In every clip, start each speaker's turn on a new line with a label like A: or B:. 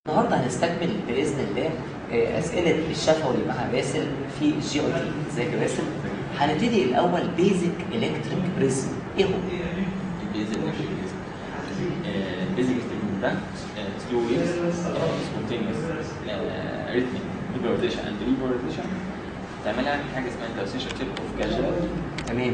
A: النهارده هنستكمل باذن الله آه، اسئله الشفوي مع باسل في الجي اي تي ازيك يا باسل هنبتدي الاول بيزك الكتريك بريزم ايه هو
B: البيزك البيزك ده سلو ويفز سبونتينيوس ريتميك ريفرتيشن اند ريفرتيشن تعملها حاجه اسمها انترسيشن تيب اوف كاجوال
A: تمام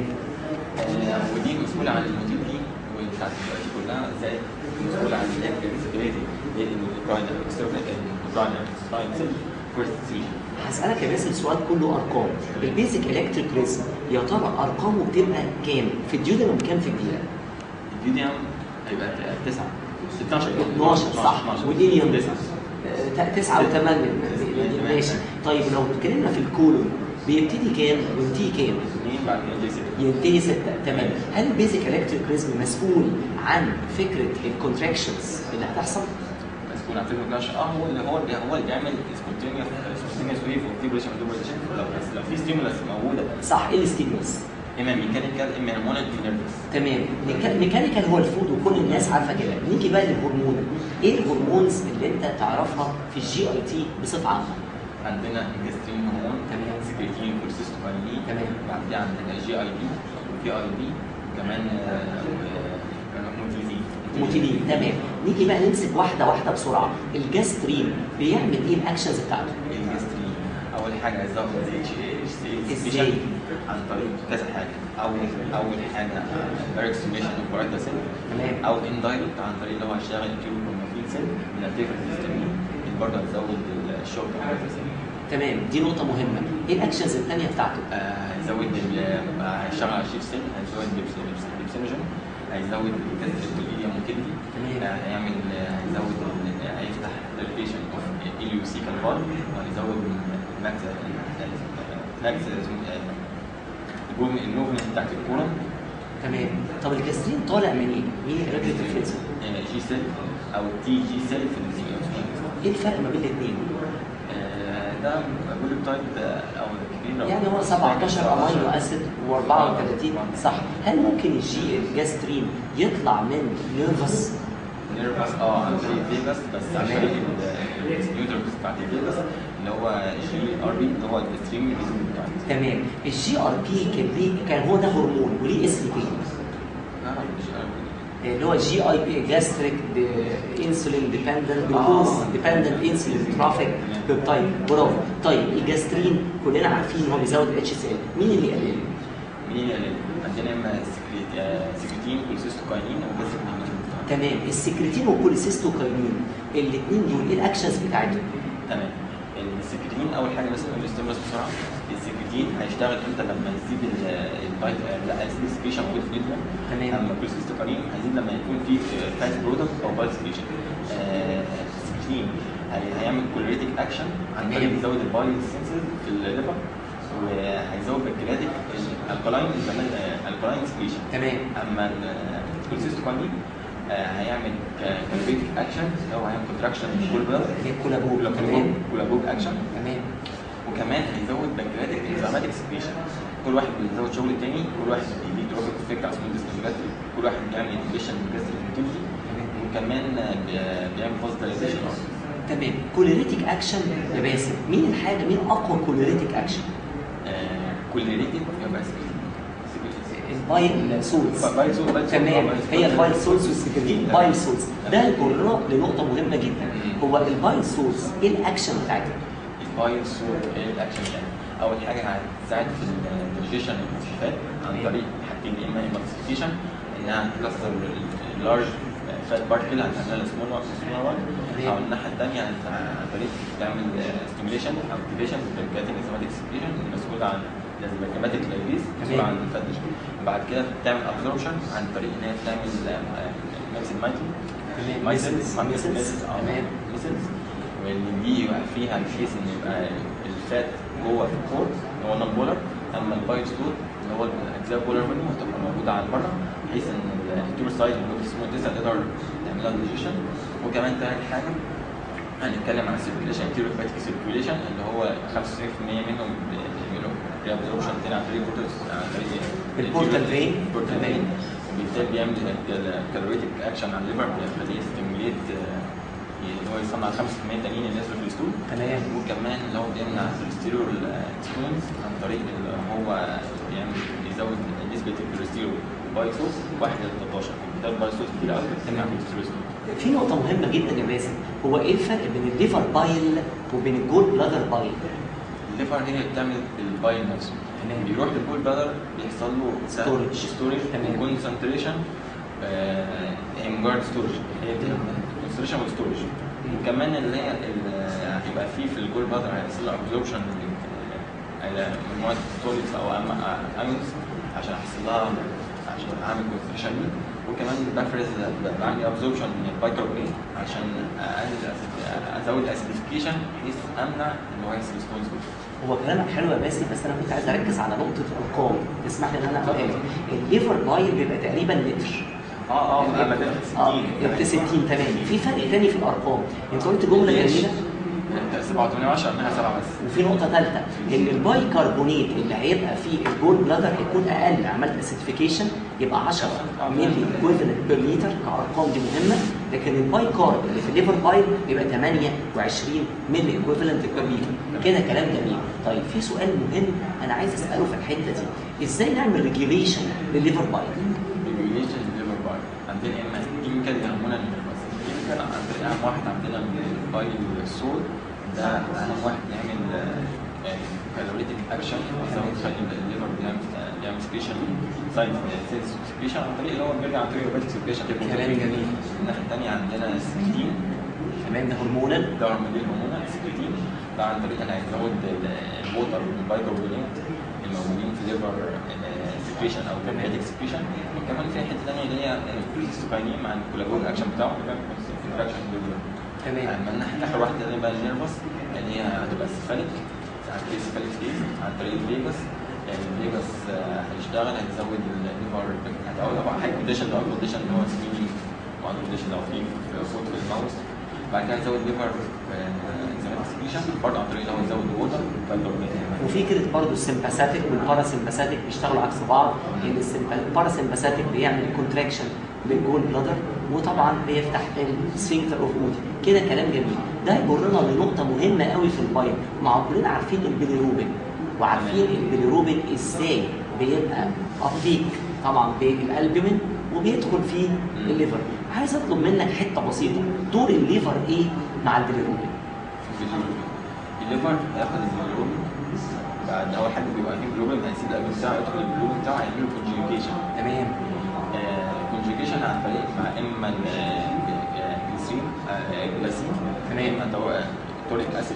B: ودي مسؤوله عن الموتيلتي وبتاعت دلوقتي كلها زائد مسؤوله عن الفلكسبيليتي للاوكراين الاوكراين ساين سيل فيرست سيجن
A: هسالك يا باسل سؤال كله ارقام البيزك الكتريك بريزم يا ترى ارقامه بتبقى كام في الديودنم كام في الدقيقه
B: الفيديو هيبقى 9 12
A: 12 صح
B: 12
A: والإيليوم
B: 9
A: 9 و8 ماشي طيب لو اتكلمنا في الكولون بيبتدي كام وينتهي كام
B: 2 بعد كده جي 6
A: ينتهي 6 تمام هل البيزك الكتريك ريزم مسؤول عن فكره الكونتراكشنز اللي هتحصل؟
B: مسؤول عن فيلم كلاش اه هو اللي هو اللي هو اللي بيعمل سبونتينيوس سبونتينيوس ويف وفيبريشن ودوبريشن لو بس لو في ستيمولس موجوده
A: صح ايه الستيمولس؟
B: اما ميكانيكال اما هرمونال نيرفس
A: تمام ميكا- ميكانيكال هو الفود وكل الناس عارفه كده نيجي بقى للهرمون ايه الهرمونز اللي انت تعرفها في الجي اي تي بصفه عامه؟
B: عندنا انجسترين هرمون
A: تمام.
B: سكريتين كورسيستوكاينين
A: تمام.
B: بعد كده عندنا جي اي بي في اي بي كمان موتيزين
A: موتيلين تمام نيجي بقى نمسك واحده واحده بسرعه الجاسترين بيعمل ايه الاكشنز بتاعته؟
B: الجسترين اول حاجه هيزود الاتش
A: إزاي؟
B: عن طريق كذا حاجه اول اول حاجه دايركت ستيميشن اوف برايت سيل
A: تمام
B: او اندايركت عن طريق اللي هو هيشتغل التيوبرومافين سيل من الفكره الهستامين اللي برضه هتزود الشوك سيل
A: تمام دي نقطه مهمه ايه الاكشنز الثانيه بتاعته؟
B: هيزود ال- هيشتغل على الشيف سيل هيزود البيبسينوجين هيزود الكتريديا موتيلتي
A: تمام
B: هيعمل هيزود ال- هيفتح الريليشن اوف اليوسيكال فالف وهيزود الماكس ماكس الموفمنت بتاعت الكوره
A: تمام طب الجاسترين طالع من ايه؟ مين الريجليتيف فيلز؟
B: جي سيل او تي جي سيل في الزيوت
A: ايه الفرق ما بين الاثنين؟
B: ده بقول تايب او كبير
A: يعني هو 17 امينو اسيد و34 صح هل ممكن الجي الجاسترين يطلع من نيرفس
B: نيرفس اه عن طريق فيجاس بس عن
A: تمام.
B: طريق النيوترال بتاعت فيجاس اللي هو جي ار بي اللي هو الاكستريم ريزون بتاعته
A: تمام الجي ار بي كان ليه كان هو ده هرمون وليه اسم تاني
B: لا مش ار بي
A: اللي هو جي اي بي جاستريك انسولين ديبندنت جلوكوز
B: آه.
A: ديبندنت انسولين ترافيك بيبتايد برافو طيب الجاسترين كلنا عارفين ان هو بيزود الاتش سي ال مين اللي يقلله؟
B: مين اللي عندنا اما سكريت- آه، سكريتين كولسيستوكاينين وبس
A: تمام السكرتين والكوليسيستوكاينين الاثنين دول ايه الاكشنز بتاعتهم؟
B: تمام السكرتين اول حاجه بس نقول الاستمرار بسرعه السكرتين هيشتغل امتى لما يزيد ال- البايت لا يزيد السكريشن موجود في الجسم
A: تمام.
B: اما الكوليستوكاينين هيزيد لما يكون في فات برودكت او بايت سكريشن السكرتين هي- هيعمل كولوريتك اكشن عن طريق
A: تمام.
B: يزود البايت سنسز في الليفر وهيزود بنكرياتيك الكلاين الكلاين سكريشن
A: تمام
B: اما الكولسيستوكاينين هيعمل كالوريتك اكشن اللي هو هيعمل كونتراكشن كول بيل
A: هي كولابول تمام
B: كولابوج اكشن
A: تمام
B: وكمان هيزود بنكرياتيك انزيماتيك سكريشن كل واحد بيزود شغل تاني كل واحد بيدي تروفيك افكت على سمول ديستنجاتري كل واحد بيعمل انهبيشن للجاستريك موتيلتي وكمان آه، بي- بيعمل فوسفوريليزيشن
A: تمام كوليريتيك اكشن يا باسم مين الحاجه مين اقوى كوليريتيك اكشن؟
B: كوليريتيك يبقى
A: البايل سولز
B: بايل سولز- بايل سولز.
A: تمام
B: بايل سولز.
A: هي البايل سولز والسكرتين
B: تمام.
A: بايل سولز ده يجرنا لنقطه مهمه جدا
B: مم.
A: هو البايل سولز ايه الاكشن بتاعتها؟
B: البايل سول ايه الاكشن يعني اول حاجه هتساعد في الديجيشن المستشفيات عن
A: تمام.
B: طريق حاجتين يا اما ايمالسيفيكيشن انها تكسر اللارج فات بارتكل هتعملها سمول سمول وان
A: تمام.
B: او الناحيه الثانيه عن طريق تعمل ستيميليشن او اكتيفيشن بالكاتين انزيماتيك سكريشن المسؤول عن الانزيماتيك لايبيز مسؤول
A: تمام.
B: عن الفات بعد كده بتعمل ابزوربشن عن طريق ان هي تعمل ماكسيد مايتل
A: تمام.
B: مايسلز
A: Misses.
B: مايسلز
A: تمام.
B: ميسلز واللي دي يبقى فيها بحيث ان يبقى الفات جوه في الكور اللي هو نون بولر اما البايت ستور اللي هو الاجزاء بولر منه هتبقى موجوده على بره بحيث ان التور سايز اللي هو اسمه تسع تقدر تعملها ديجيشن وكمان تاني حاجه هنتكلم عن السيركيوليشن انتيرو هيباتيك سيركيوليشن اللي هو 95% منهم بيعملوا ريابزوربشن تاني عن طريق بورتال عن طريق
A: البورتال فين.
B: البورتال
A: تمام.
B: فين وبالتالي بيعمل كالوريتك اكشن على الليفر بيخليه ستيموليت اللي هو يصنع 5% تانيين اللي نزلوا في الستول
A: تمام
B: وكمان اللي هو بيمنع الكوليسترول ستونز عن طريق اللي هو بيعمل بيزود نسبه الكوليسترول بايسوس 1 ل 13 ده البايسوس كتير قوي بتمنع الكوليسترول ستون
A: في نقطة مهمة جدا يا باسم هو ايه الفرق بين الليفر بايل وبين الجول بلادر بايل؟
B: الليفر هي اللي بتعمل البايل نفسه
A: تمام.
B: بيروح للبول بلادر بيحصل له
A: Storage.
B: ستورج
A: تمام.
B: وكونسنتريشن هي مجرد ستورج هي كونسنتريشن وستورج وكمان اللي هي ال- هيبقى في في الجول بلادر هيحصل له ابزوربشن على مجموعه سوليدز او ايونز عشان احصل لها عشان اعمل كونسنتريشن دي وكمان بفرز بعمل ابزوربشن من البايكربونات عشان اقلل الأسيد- ازود الاسيديفيكيشن بحيث امنع ان هو يحصل ستونز
A: هو كلامك حلو يا باسم بس انا كنت عايز اركز على نقطة الارقام تسمح لي ان انا اقولها لك الليفر بايل بيبقى تقريبا لتر
B: اه اه اما ده
A: اه
B: 60
A: ب 60 تمام في فرق تاني في الارقام انت قلت جملة جميلة
B: 7 8 10 انها 7 بس
A: وفي نقطة ثالثة إن البايكربونات اللي هيبقى فيه الجول بلادر هيكون أقل عملت اسيديفيكيشن يبقى 10 مللي ايكويفالنت بير لتر كأرقام دي مهمة لكن البايكارب اللي في الليفر بايل بيبقى 28 مللي ايكويفالنت بير لتر كده كلام جميل طيب في سؤال مهم أنا عايز أسأله في الحتة دي إزاي نعمل ريجيوليشن للليفر بايل؟
B: ريجوليشن ليفر باي عندنا اما كيميكال هرمونال بس الكيميكال عندنا اهم واحد عندنا الباي السول ده اهم واحد يعمل كالوريتك اكشن يزود خلي الليفر بيعمل بيعمل سكريشن سايد سيلز سكريشن عن طريق اللي هو بيرجع عن طريق الروبوتك سكريشن
A: كلام جميل.
B: الناحيه الثانيه عندنا السكريتين
A: تمام ده هرمونال
B: ده هرمون الهرمونال السكريتين ده عن طريق اللي هيزود الووتر والبايكربونات الموجودين في الليفر سكريشن او كاربيتك سكريشن وكمان في حته ثانيه اللي هي الكوليستوكاينين مع الكولاجون اكشن بتاعه بيعمل كونتراكشن
A: تمام
B: اما الناحيه اخر واحده اللي بقى النيرفس اللي هي هتبقى السيفاليك عن طريق السيفاليك فيز عن طريق الفيجاس يعني الفيجاس آه، هيشتغل هيزود الليفر هتقول طبعا هاي كونديشن لو كونديشن اللي هو سميني وعن كونديشن لو في فوت في الماوس بعد كده نزود ليفر انزيماتيك سكريشن برضه عن طريق اللي هو يزود الووتر
A: وفكره برضه السمباثيك والباراسمباثيك بيشتغلوا عكس بعض ان الباراسمباثيك بيعمل كونتراكشن للجول بلادر وطبعا بيفتح السفنكتر اوف مودي كده كلام جميل ده يجرنا لنقطه مهمه قوي في البايو مع كلنا عارفين البيليروبين وعارفين البيليروبين ازاي بيبقى ابديك طبعا بالالبومين وبيدخل في الليفر عايز اطلب منك حته بسيطه دور الليفر ايه مع البيليروبين
B: الليفر هياخد البيلروبين بعد اول حاجه بيبقى فيه بيلروبين هيسيب القلب بتاعه يدخل البيلروبين بتاعه هيعمل له كونجيوكيشن
A: تمام
B: كونجيوكيشن عن طريق مع اما الجليسرين الجلاسين
A: تمام.
B: اما توريك اسيد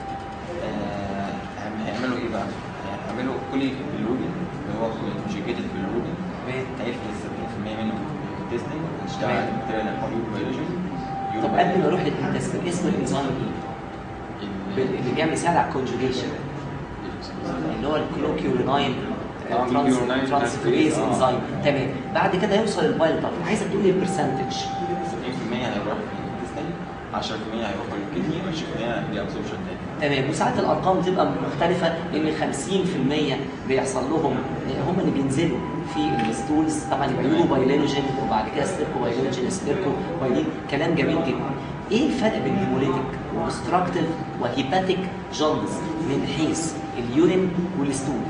B: هيعملوا ايه بقى؟ هيعملوا كل بيلروبين اللي هو كونجيوكيتد بيلروبين
A: تمام
B: هيفرز 70% منه في التستنج يشتغل على
A: تمام.
B: البكتيريا الحميد بيولوجي
A: طب قبل ما اروح للانتستين اسم الانزيم ايه؟ اللي بيعمل يساعد على الكونجوجيشن اللي هو الكلوكيوريناين
B: آه، glucuronide
A: ترانسفيريز
B: transferase، آه.
A: انزيم تمام بعد كده يوصل البايل طب عايزك تقول لي البرسنتج
B: 70% هيروح في الانتستين 10% هيروح في الكدني 20% دي ابسوربشن تاني
A: تمام وساعات الارقام تبقى مختلفه ان 50% بيحصل لهم هم اللي بينزلوا في الستولز طبعا يبقى يقولوا بايلينوجين وبعد كده ستيركو بايلينوجين ستيركو بايلين كلام جميل جدا ايه الفرق بين هيموليتيك واوبستراكتيف وهيباتيك جوندس من حيث اليورين والستول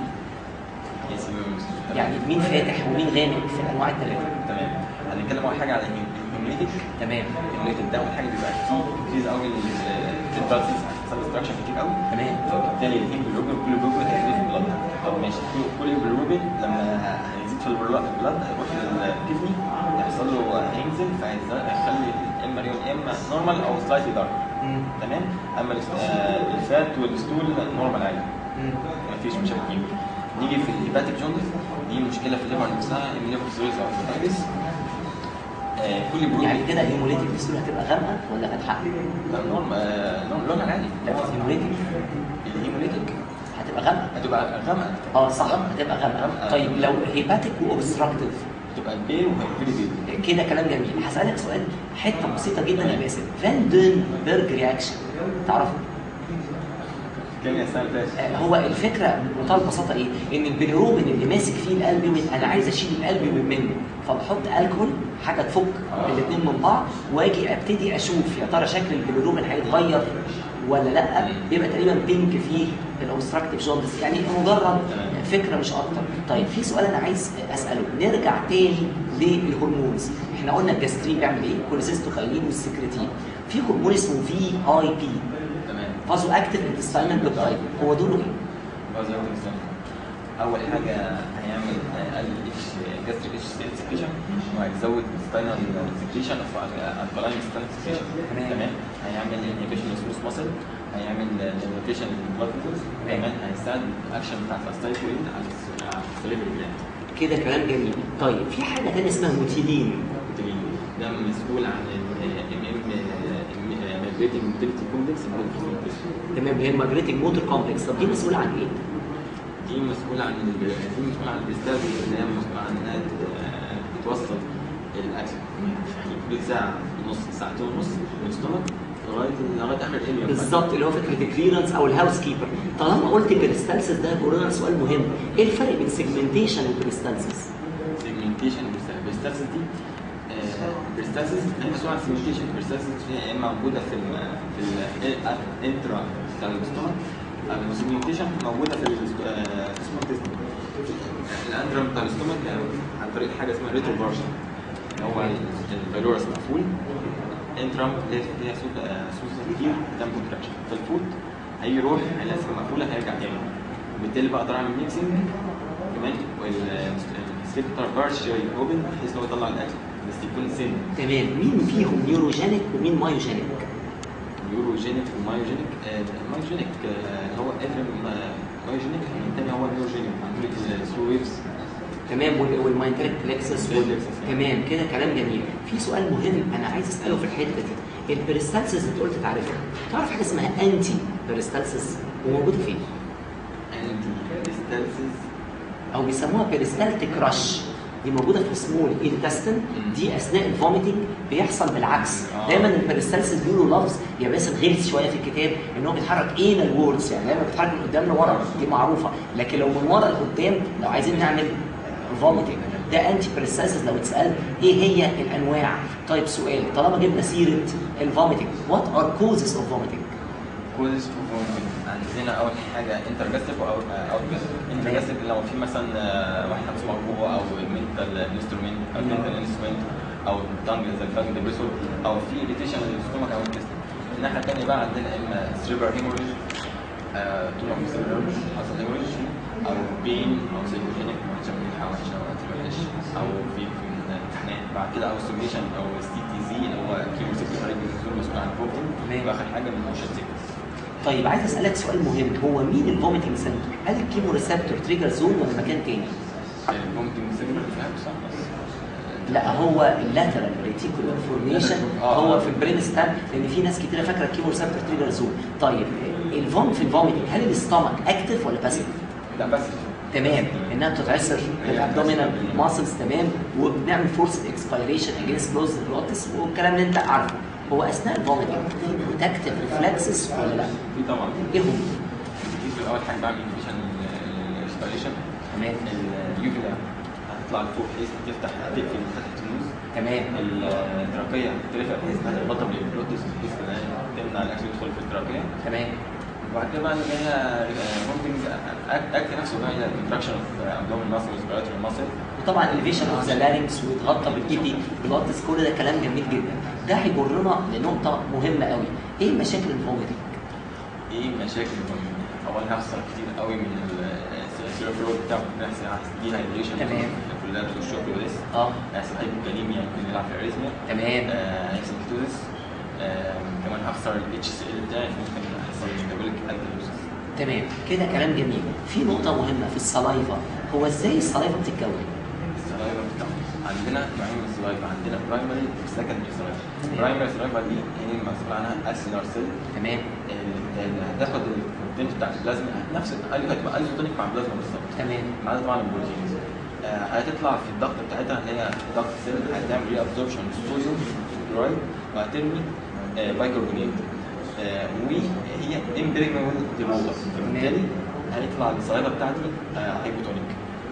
A: يعني مين فاتح ومين غامق في الانواع الثلاثه
B: تمام هنتكلم اول حاجه على الهيموليتيك
A: تمام
B: الهيموليتيك ده اول حاجه بيبقى فيه انكريز قوي للبلاد سيلز هيحصل ديستراكشن كتير قوي
A: تمام
B: فبالتالي الهيموجلوبين كل جلوبين هيزيد في البلاد طب ماشي كل هيموجلوبين لما هيزيد في البلاد هيروح للكدني هيحصل له هينزل فهيخلي اما ريون اما نورمال او سلايتلي دارك
A: مم.
B: تمام اما الس- آه، الفات والستول نورمال عادي
A: مم.
B: مفيش مشاكل فيهم نيجي في الهيباتيك جوندس دي مشكله في الليفر نفسها الليفر سيروز او هيباتيتس آه، كل جروب
A: يعني كده الهيموليتيك الستول هتبقى غامقه ولا فاتحه؟
B: نورمال آه، لون- لونها عادي
A: لا في الهيموليتيك
B: الهيموليتيك
A: هتبقى غامقه
B: هتبقى غامقه
A: اه صح هتبقى غامقه
B: غامقة.
A: طيب لو هيباتيك واوبستراكتيف
B: هتبقى بير وهيفري بير
A: كده كلام جميل هسألك سؤال حتة بسيطة جدا يا باسم فان دون بيرج رياكشن تعرفه؟
B: كان يا السنه اللي فاتت
A: آه، هو الفكرة بمنتهى البساطة ايه؟ ان البيليروبين اللي ماسك فيه الالبومين انا عايز اشيل الالبومين منه فبحط الكحول حاجه تفك الاثنين من بعض واجي ابتدي اشوف يا ترى شكل البيليروبين هيتغير ولا لا بيبقى تقريبا بينك فيه الاوبستراكتيف جوندس يعني مجرد فكره مش اكتر طيب في سؤال انا عايز اساله نرجع تاني للهرمونز احنا قلنا الجاسترين بيعمل ايه كوليسيستوكاينين والسكرتين في هرمون اسمه في اي بي
B: تمام
A: فازو اكتيف انتستاينال بيبتايد هو دوره ايه
B: باز اوت انسان. اول حاجه هيعمل قلل اتش جاستريك اتش سيل سكريشن وهيزود ستاينال سكريشن اوف الكلاين ستاينال سكريشن
A: تمام.
B: تمام هيعمل انهبيشن للسموث ماسل هيعمل نيوتريشن للبلاد فلوز كمان هيساعد الاكشن بتاع الاسايكولين على السليفري جلاند
A: كده كلام جميل طيب في حاجه تانية اسمها موتيلين
B: ده مسؤول عن ام ام مايجريتنج موتيليتي كومبلكس
A: تمام هي الماجريتنج موتور كومبلكس طب دي مسؤوله عن ايه؟
B: دي مسؤولة عن ال- دي مسؤولة عن الاستاذ اللي هي مسؤولة عن انها ت- بتوصل الاكل في حدود ساعة ونص ساعتين ونص من الستومك لغاية لغاية اخر الاليوم
A: بالظبط اللي هو فكره الكليرنس او الهاوس كيبر طالما قلت بيرستالسيس ده جرنا سؤال مهم ايه الفرق بين سيجمنتيشن وبيرستالسيس؟
B: سيجمنتيشن برستاسيس دي برستاسيس هي مسؤولة عن السيجمنتيشن برستاسيس هي اما موجودة في ال في الانترا بتاع الستومك السيجمنتيشن موجودة في السمول الانترا بتاع الستومك عن طريق حاجة اسمها ريترو فارشن اللي هو البايلورس مقفول انترام اللي هي فيها صوت صوت كتير قدام كونتراكشن فالفوت هيروح هيلاقي السكه مقفوله هيرجع تاني وبالتالي بقدر اعمل ميكسنج كمان والسفنكتر بارشلي اوبن بحيث ان هو يطلع الاكل بس يكون سن
A: تمام مين فيهم نيوروجينيك ومين مايوجينيك؟
B: نيوروجينيك ومايوجينيك آه، المايوجينيك آه، هو ادرم مايوجينيك الثاني هو نيوروجينيك عن طريق السلو ويفز
A: تمام وال- والماينتريك بلكسس وال-
B: Plexus.
A: تمام كده كلام جميل في سؤال مهم انا عايز اساله في الحته دي البيرستالسيس انت قلت تعرفها تعرف حاجه اسمها انتي بيرستالسيس وموجوده فين؟
B: انتي ديستالسيس
A: او بيسموها بيرستالتيك رش دي موجوده في سمول انتستين دي اثناء الفوميتنج بيحصل بالعكس
B: آه.
A: دايما البيرستالسيس بيقولوا لفظ يا باسم غلس شويه في الكتاب ان هو بيتحرك انال ووردز يعني دايما بيتحرك من قدام لورا دي معروفه لكن لو من ورا لقدام لو عايزين نعمل فوميتنج ده انتي بيرستالسيس لو اتسال ايه هي الانواع طيب سؤال طالما جبنا سيره الفوميتنج وات ار كوزز اوف فوميتنج
B: كوزز عندنا اول حاجه انترجاستيف او اوت انترجاستيف لو في مثلا آه، واحد حبس مرفوع او منتال انسترومنت او منتال انسترومنت او تانج زي الفانج ديبريسور او في اريتيشن للستومك او الانتستين الناحيه الثانيه بقى عندنا اما سريبر هيموريج طول عمر سريبر حصل هيموريج او بين او سيكوجينيك عشان بنلحق وحشه او تبقاش او في في الامتحانات بعد كده او سيميشن او سي تي زي اللي هو كيمو سيكوجينيك مسؤول عن الفوكتين
A: تمام.
B: واخر حاجه من موشن سيكنس
A: طيب عايز اسالك سؤال مهم هو مين الفوميتنج سنتر هل الكيمو ريسبتور تريجر زون ولا مكان تاني
B: ممكن سيجنال فيها صح بس
A: لا هو اللاترال ريتيكولار فورميشن
B: آه.
A: هو في البرين ستام لان في ناس كتيره فاكره الكيمو ريسبتور تريجر زون طيب الفوم في الفوميتنج هل الاستامك اكتف ولا باسيف
B: لا بس
A: تمام انها بتتعصر الابدومينال ماسلز تمام وبنعمل فورس اكسبيريشن اجينست كلوز جلوتس والكلام اللي انت عارفه هو اثناء الفوميتنج في بروتكتيف ريفلكسز ولا لا؟
B: في طبعا
A: ايه هم؟
B: في الاول حاجه بعمل انفيشن الاسبيريشن
A: تمام
B: اليوفيلا هتطلع لفوق بحيث تفتح تقفل فتحه النوز
A: تمام
B: التراكيه ترفع بحيث انها تربطها بالبلوتس بحيث انها تمنع الاكل يدخل في التراكيه
A: تمام
B: وبعد كده بقى اللي هي ممكن اكت نفسه بقى هي الكونتراكشن اوف ابدومين ماسل ريسبيراتوري ماسل
A: وطبعا الفيشن اوف ذا لارynx ويتغطى بالايبي بلوتس كل ده كلام جميل جدا ده هيجرنا لنقطه مهمه قوي ايه مشاكل الفوميتنج
B: ايه مشاكل المهم اولا هيحصل كتير قوي من السيروفلور بتاع بيحصل دي هايدريشن
A: تمام.
B: كلها بتخش كويس
A: اه
B: هيحصل هايبوكاليميا ممكن يلعب في الاريزميا
A: تمام
B: آه، هيحصل كيتوزيس آه، كمان هخسر الاتش سي ال بتاعي ممكن يحصل ميتابوليك الكالوسيس
A: تمام كده كلام جميل في نقطه مهمه في السلايفا هو ازاي السلايفا بتتكون
B: السلايفا بتاعهم عندنا نوعين من السلايفا عندنا برايمري وسكندري سلايفا برايمري سلايفا دي هي المسؤول عنها اسيلار سيل
A: تمام
B: اللي هتاخد الكونتنت بتاع البلازما نفس هتبقى ايزوتونيك مع البلازما بالظبط
A: تمام
B: ما عدا طبعا البروتينز آه، هتطلع في الضغط بتاعتها اللي هي ضغط سيل هتعمل ري ابزوربشن للصوديوم كلورايد وهترمي آه، بايكربونات آه، وهي امبريجنال ديبوزر فبالتالي هيطلع الصلايبه بتاعتي آه، هايبوتونيك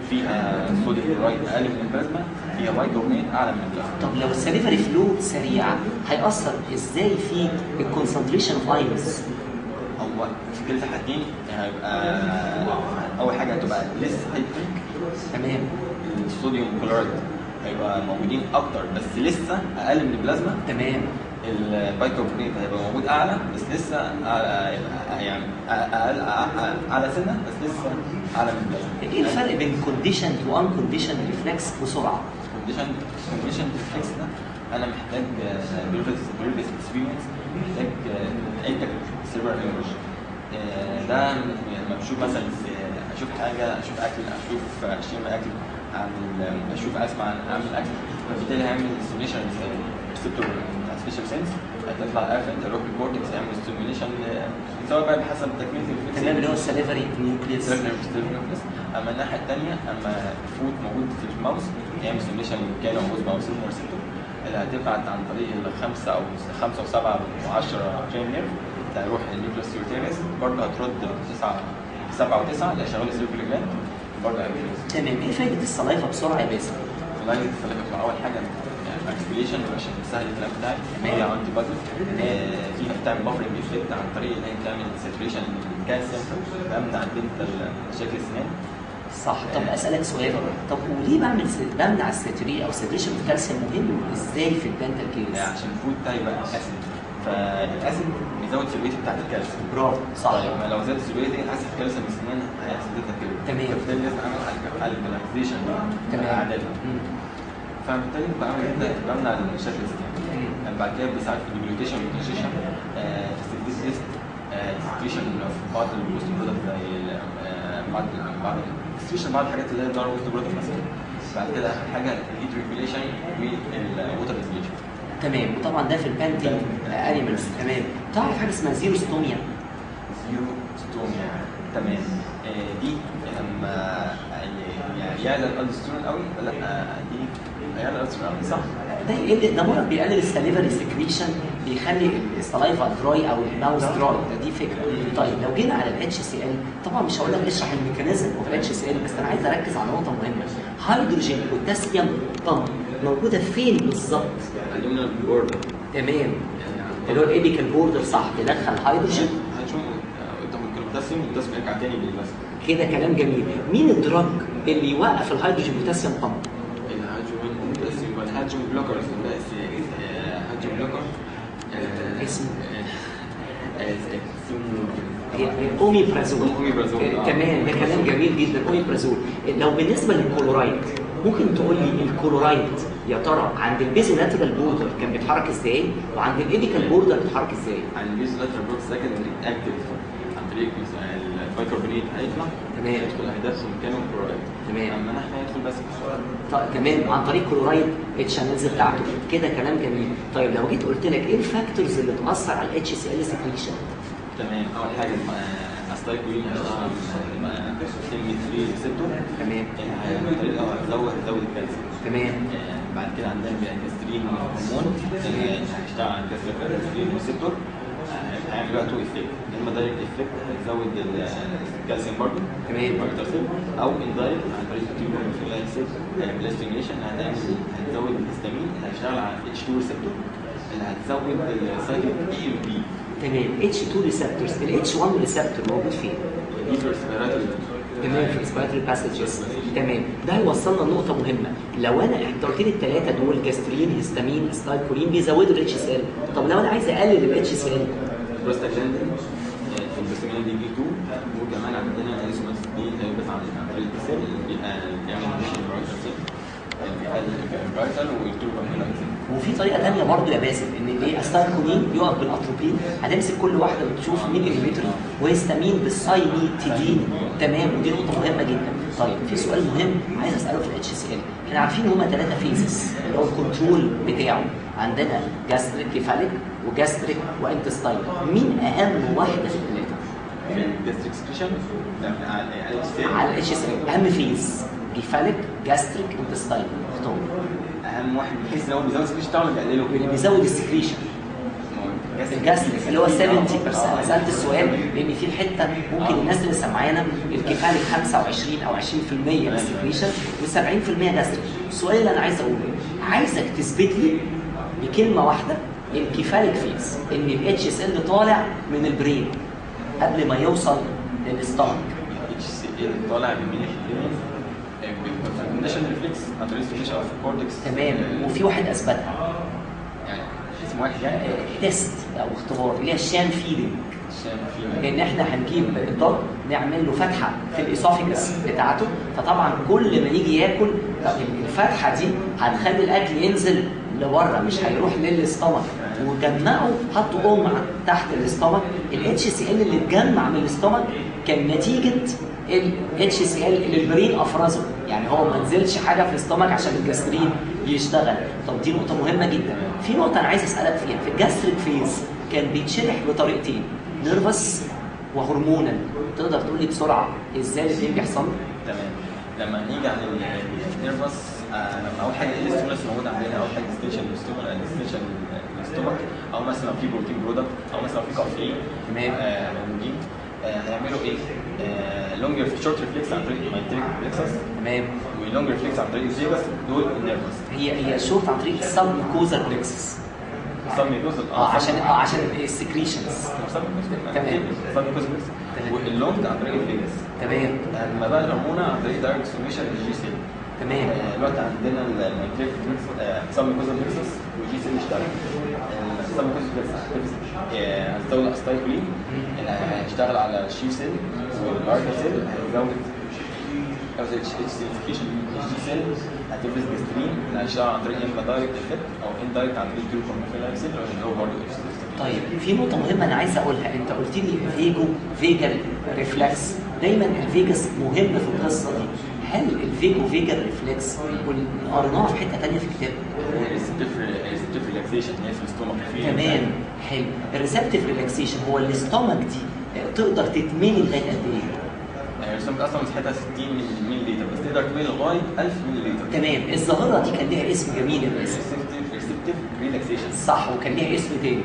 B: فيها صوديوم كلورايد اقل من البلازما فيها بايكربونات اعلى من البلازما
A: طب لو السليفري فلو سريع هيأثر ازاي في الكونسنتريشن اوف ايونز
B: هو في كل الحالتين هيبقى اول حاجه هتبقى لسه هيدريك
A: تمام
B: الصوديوم كلورايد هيبقى موجودين اكتر بس لسه اقل من البلازما
A: تمام
B: البايكربونات هيبقى موجود اعلى بس لسه أعلى يعني اقل أعلى- اعلى سنه بس لسه اعلى من البلازما
A: ايه الفرق بين كونديشن وان كونديشن ريفلكس بسرعه
B: كونديشن كونديشن ريفلكس ده انا محتاج بريفيس بريفيس اكسبيرينس محتاج ايتك سيرفر هيموريج ده يعني لما بشوف مثلا في- اشوف حاجه اشوف اكل اشوف اشم اكل اعمل اشوف اسمع اعمل اكل فبالتالي هعمل ستيميوليشن ريسبتور بتاع سبيشال سينس هتطلع افنت اروح الكورتكس يعمل ستيميوليشن سواء بقى بحسب تكمله الريفلكس
A: تمام اللي هو السليفري نيوكليس
B: اما الناحيه الثانيه اما فود موجود في الماوس يعمل سيميليشن كان موجود ماوس ريسبتور اللي هتبعت عن طريق الخمسه او خمسه وسبعه و10 فريم نيرف اللي هيروح النيوكليس يوتيريس برضه هترد تسعه سبعه وتسعه اللي هيشغلوا السيركل جلاند برضه هيعمل
A: تمام ايه فايده السلايفا بسرعه يا باسم
B: فلاين السلكه اول حاجه اكسبليشن عشان تسهل الكلام بتاعي
A: تمام.
B: هي انتي بادي فيها بتعمل بافرنج افكت عن طريق ان هي بتعمل ساتوريشن الكالسيوم بمنع الدنتال مشاكل السنان
A: صح طب اسالك سؤال طب وليه بعمل س... بمنع الستري او ساتوريشن الكالسيوم مهم ازاي في الدنتال كيس
B: عشان الفود بتاعي يبقى اسيد فالاسيد بيزود السيلويت بتاعت الكالسيوم
A: برافو صح
B: طيب ما لو زاد السيلويت هيحسن الكالسيوم من السنان هيحسن لك كده
A: تمام.
B: فبالتالي لازم اعمل الكالكلايزيشن
A: تمام
B: اعدادها
A: مم.
B: فبالتالي بعمل كده بمنع المشاكل السنان
A: مم.
B: يعني بعد كده بيساعد في الديبليوتيشن والديجيشن في التست سكريشن في بعض البوست برودكت زي ال- آه، بعض بعض السكريشن بعض الحاجات اللي هي دار بوست برودكت مثلا بعد كده اخر حاجه الهيت ريجوليشن والووتر ريجوليشن
A: تمام وطبعا ده في البانتي انيمالز تمام تعرف حاجه اسمها زيرو ستوميا
B: زيرو ستوميا تمام آه، دي لما يعني يعلى الالسترون قوي لا آه، دي هيعلى الالسترون قوي صح؟
A: ده يقل ده مرض بيقلل السليفري سكريشن بيخلي السلايفا دراي او الماوس دراي ده دي فكره طيب لو جينا على الاتش سي ال طبعا مش هقول لك اشرح الميكانيزم اوف الاتش سي ال بس انا عايز اركز على نقطه مهمه هيدروجين بوتاسيوم بامب موجوده فين بالظبط
B: اليومنا بورد
A: تمام اللي هو الابيكال بوردر صح تدخل هيدروجين
B: هنشوف قدام البوتاسيوم البوتاسيوم يرجع تاني للبس
A: كده كلام جميل مين الدراج اللي يوقف الهيدروجين بوتاسيوم بامب
B: الهيدروجين البوتاسيوم والهيدروجين بلوكرز بس هيدروجين بلوكر
A: اسمه؟
B: اسمه
A: اوميبرازول
B: أوميبرازول، آه.
A: تمام ده كلام جميل جدا اوميبرازول لو بالنسبه للكلورايد ممكن تقول لي الكلورايد يا ترى عند البيزولاترال بوردر كان بيتحرك ازاي وعند الايديكال بوردر بيتحرك ازاي
B: عن البيز لاترال بروك سكندري اكتف عن طريق البايكربونات هيطلع
A: تمام.
B: يدخل هيدخل مكانه كلورايد
A: تمام.
B: اما نحن هيدخل بس
A: طيب تمام عن طريق كلورايد الشانلز بتاعته كده كلام جميل طيب لو جيت قلت لك ايه الفاكتورز اللي تاثر على الاتش سي ال سكريشن
B: تمام اول حاجه استايكولين هيشتغل ام 3 ريسبتور
A: تمام
B: عن طريقه هتزود هتزود الكالسيوم
A: تمام
B: آه، بعد كده عندنا الجسترين هرمون اللي هيشتغل على الجسترين ريسبتور هيعمل بقى تو افكت يا اما دايركت افكت هيزود ال- الكالسيوم برضه
A: تمام.
B: هيكتسب او اندايركت عن طريق التيوبر بلا ستيميوليشن هتعمل هتزود الهستامين اللي هيشتغل على اتش 2 ريسبتور اللي هتزود السايكل اي ام بي
A: تمام اتش 2 ريسبتورز الاتش 1 ريسبتور موجود فين؟
B: دي في ريسبيراتوري
A: تمام في الريسبيراتوري باسجز تمام ده هيوصلنا لنقطه مهمه لو انا انت قلت لي الثلاثه دول جاسترين هيستامين ستايكولين بيزودوا الاتش سي ال طب لو انا عايز اقلل الاتش سي ال
B: بروستاجلاندين في البروستاجلاندين بي 2 وكمان عندنا الاسمس دي اللي هي بس عن عن طريق السيل اللي بيبقى بيعمل مش البرايتال سيل بيقلل البرايتال ويكتب
A: وفي طريقه ثانيه برضه يا باسم ان ايه استايكولين يقف بالاتروبين هتمسك كل واحده وتشوف مين انهبيتوري وهيستامين بالسايميتيدين تمام ودي نقطه مهمه جدا طيب في سؤال مهم عايز اساله في الاتش سي ال احنا عارفين هما ثلاثه فيزز اللي هو الكنترول بتاعه عندنا جاستريك كيفاليك وجاستريك وانتستاين مين اهم واحده في الثلاثه
B: في الجاستريك سكريشن على السيل
A: على الاتش سي ال اهم فيز كيفاليك جاستريك انتستاين اختار
B: اهم واحد بحيث ان هو بيزود سكريشن بتاعه ولا بيقلله
A: اللي بيزود السكريشن الجاستريك اللي هو 70% انا سالت السؤال لان في الحته ممكن الناس اللي سامعانا الكفالك 25 او 20% السكريشن و70% جاستريك السؤال اللي انا عايز اقوله عايزك تثبت لي بكلمه واحده الكفالك فيز ان الاتش اس ال طالع من البرين قبل ما يوصل للاستامك
B: اتش سي ال طالع من مين الكونديشن ريفلكس عن طريق ستيشن اوف كورتكس
A: تمام وفي واحد اثبتها
B: يعني اسم واحد يعني
A: تيست او اختبار اللي هي الشان فيدنج
B: عشان في
A: ان احنا هنجيب الضغط نعمل له فتحه في الاسوفيجس بتاعته فطبعا كل ما يجي ياكل طب الفتحه دي هتخلي الاكل ينزل لبره مش هيروح للاستمك وجمعوا حطوا قمع تحت الاستمك الاتش سي ال اللي اتجمع من الاستمك كان نتيجه الاتش سي ال اللي البرين افرزه يعني هو ما نزلش حاجه في الاستمك عشان الجاسترين يشتغل طب دي نقطه مهمه جدا في نقطه انا عايز اسالك فيها في الجاستريك فيز كان بيتشرح بطريقتين نيرفس وهرمونال تقدر تقول لي بسرعه ازاي الاثنين بيحصلوا
B: تمام لما نيجي على النيرفس آه لما اول حاجه الاستيمولس موجود عندنا اول حاجه ستيشن ستيشن الاستومك او مثلا لو في بروتين برودكت او مثلا لو في كافيين
A: تمام.
B: آه موجودين آه هيعملوا ايه؟ آه لونج شورت ريفلكس عن طريق المايتريك ريفلكسس
A: تمام
B: ولونج ريفلكس عن طريق الزيجس دول النيرفس
A: هي هي شورت عن طريق السب كوزر بلكسس
B: سمي جزء
A: اه عشان اه عشان السكريشنز تمام.
B: سمي جزء
A: تمام.
B: واللونج عن طريق الفيجاس
A: تمام
B: اما بقى الهرمونة عن طريق دايركت سوميشن للجي سيل
A: تمام
B: آه، دلوقتي عندنا المايتريك سمي جزء نكسس والجي سيل اشتغل سمي جزء نكسس هتزود استايكولين اللي هيشتغل على الشيف سيل والاركا سيل هيزود كذا اتش اتش سيلفيكيشن الجي سيل هتفرز جسترين اللي هيشتغل عن طريق اما دايركت افكت او ان دايركت عن طريق الكلوروفيل سيل اللي هو برضه اتش
A: طيب في نقطة مهمة أنا عايز أقولها، أنت قلت لي فيجو فيجال ريفلكس، دايما الفيجاس مهم في القصة دي، هل الفيجو فيجال ريفلكس قريناها في حتة تانية في الكتاب؟
B: ريسبتيف ريلاكسيشن هي في الاستومك في
A: تمام حلو، الريسبتيف ريلاكسيشن هو الاستومك دي آه، تقدر تتملي لغاية قد إيه؟
B: الاستومك اصلا مساحتها 60 مللي لتر بس تقدر تميل لغايه 1000 مللي لتر
A: تمام، الظاهرة دي كان ليها اسم جميل يا باسم
B: ريسبتيف ريسبتيف ريلاكسيشن
A: صح وكان ليها اسم تاني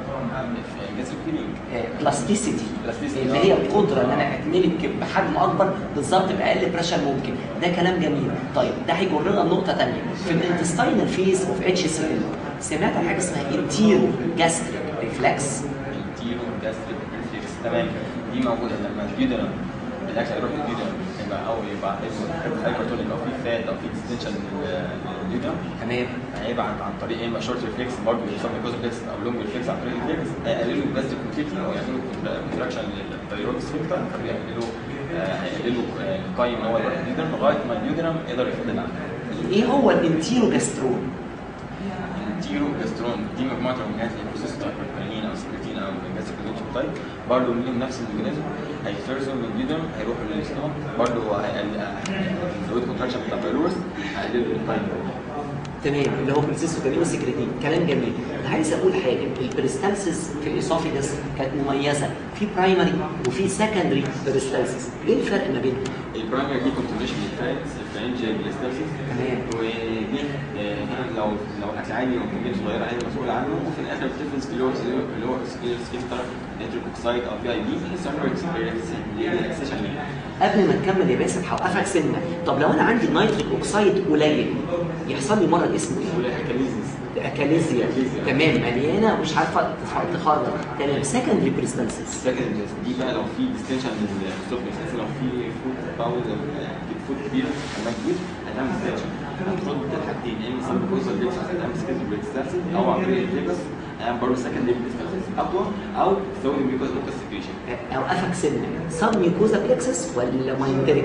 B: في جسم فيلينج
A: بلاستيسيتي
B: Plasticity،
A: اللي
B: آه.
A: هي القدره ان انا اتملك بحجم اكبر بالظبط باقل بريشر ممكن ده كلام جميل طيب ده هيجرنا لنقطه ثانيه في الانتستاينال فيز اوف اتش سي ال سمعت عن حاجه اسمها انتيرو جاستريك ريفلكس
B: التيرو جاستريك ريفلكس تمام دي موجوده لما الجدران الاكل يروح للجدران يبقى او يبقى هايبرتونيك او في فات او في ديستنشن للجدران
A: تمام
B: هيبقى عن, عن طريق اما شورت ريفلكس برضه يسمى جوز ريفلكس او لونج ريفلكس عن طريق الريفلكس هيقللوا الجاستريك كونتريكشن او يعملوا كونتراكشن للثيرويد سفنكتر فبيقللوا آه، هيقللوا آه، القايم اللي هو الجدران لغايه ما الجدران يقدر يفضل عنه
A: ايه هو الانتيرو جاسترون
B: التيرو جاسترون دي مجموعه هرمونات البروسيس هايبركالين او سكرتين او جاستريك تايب برضه ليهم نفس الميكانيزم هيفرزوا من الجدران هيروحوا للاستومك برضه هيزودوا كونتراكشن بتاع الفيروس هيقللوا القايم
A: تمام اللي هو بريسيستو وسكريتين كلام جميل انا عايز اقول حاجه البريستالسيس في الاسوفيجاس كانت مميزه في برايمري وفي سكندري بريستالسيس ايه الفرق ما بينهم
B: البرايمري دي كونتريبيوشن للفات الفرنجيال بلاستاسيس
A: تمام.
B: ودي آه، هنا لو لو اكل عادي او كميه صغيره عادي مسؤول عنه وفي الاخر بتفرز في اللي هو اللي هو سكيفتر نيتريك اوكسايد او في اي بي ريلاكسيشن
A: قبل ما تكمل يا باسم هوقفك سنه طب لو انا عندي نيتريك اوكسيد قليل يحصل لي مرض اسمه ايه؟ اكاليزيا تمام مليانه مش عارفه تخ- تخرج تمام سكندري بريستالسيس
B: سكند دي بقى لو في ديستنشن للسوفنس لو في فود باول فود كبير حمام كبير هتعمل ديستنشن هتاخد الحاجتين يا اما سب كوزال بيكس هتعمل سكند بريستاسيس او عن طريق الفيجاس هتعمل برضه سكندري بريستاسيس اقوى او تزود الميوكوز موكس سكريشن
A: اوقفك سنه سب ميوكوزا بلكسس ولا ماينتريك؟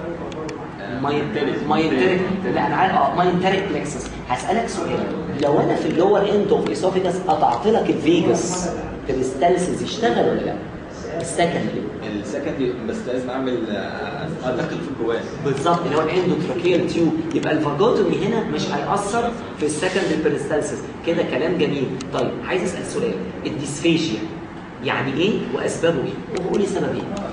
A: ماينتريك ماينتريك لا انا عارف اه ماينتريك بلكسس هسالك سؤال لو انا في اللور اند اوف اسوفيجاس قطعت لك الفيجاس بريستالسيس يشتغل ولا لا؟ السكندري
B: السكندري بس لازم اعمل ادخل في جواه
A: بالظبط اللي هو الاندوتراكيال تيوب يبقى الفاجوتومي هنا مش هيأثر في السكندري بريستالسيس كده كلام جميل طيب عايز اسال سؤال الديسفيشيا يعني ايه واسبابه ايه؟ وقولي سبب ايه؟